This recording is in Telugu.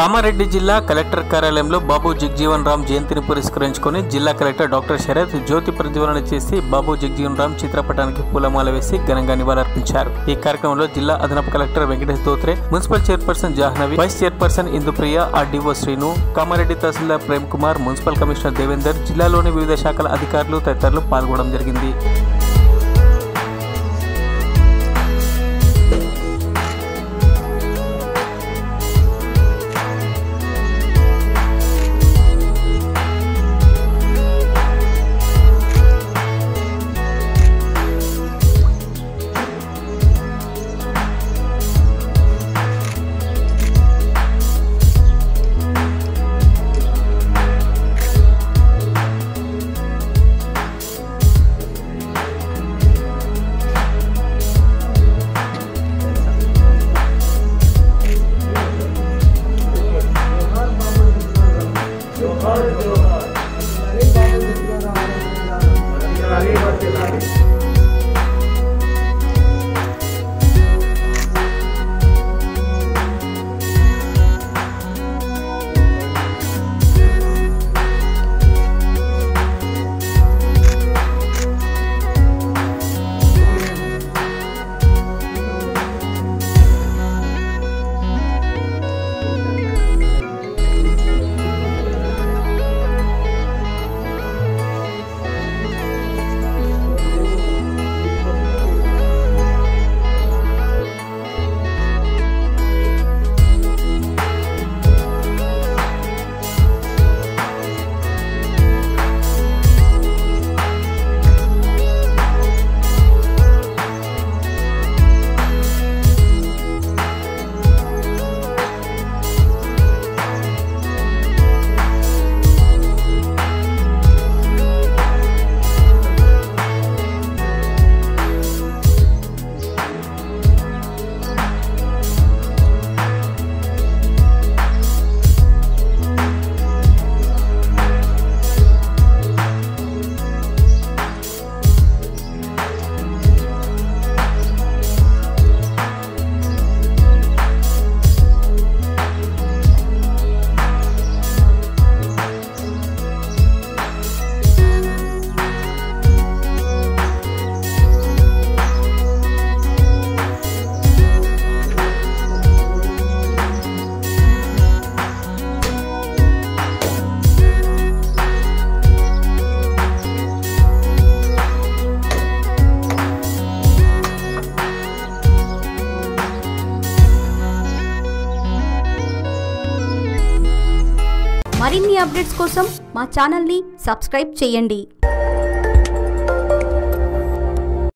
కామారెడ్డి జిల్లా కలెక్టర్ కార్యాలయంలో బాబు జగ్జీవన్ రామ్ జయంతిని పురస్కరించుకొని జిల్లా కలెక్టర్ డాక్టర్ శరత్ జ్యోతి ప్రజ్వలన చేసి బాబు జగ్జీవన్ రామ్ చిత్రపటానికి పూలమాల వేసి ఘనంగా నివాళులర్పించారు ఈ కార్యక్రమంలో జిల్లా అదనపు collector Venkatesh Dhotre municipal chairperson Jahnavi vice chairperson Indupriya RDO Srinu Kamareddy tahsildar Prem Kumar municipal commissioner Devender జిల్లాలోని వివిధ శాఖల అధికారులు తదితరులు పాల్గొనడం జరిగింది మరిన్ని అప్డేట్స్ కోసం మా ఛానల్ని సబ్స్క్రైబ్ చేయండి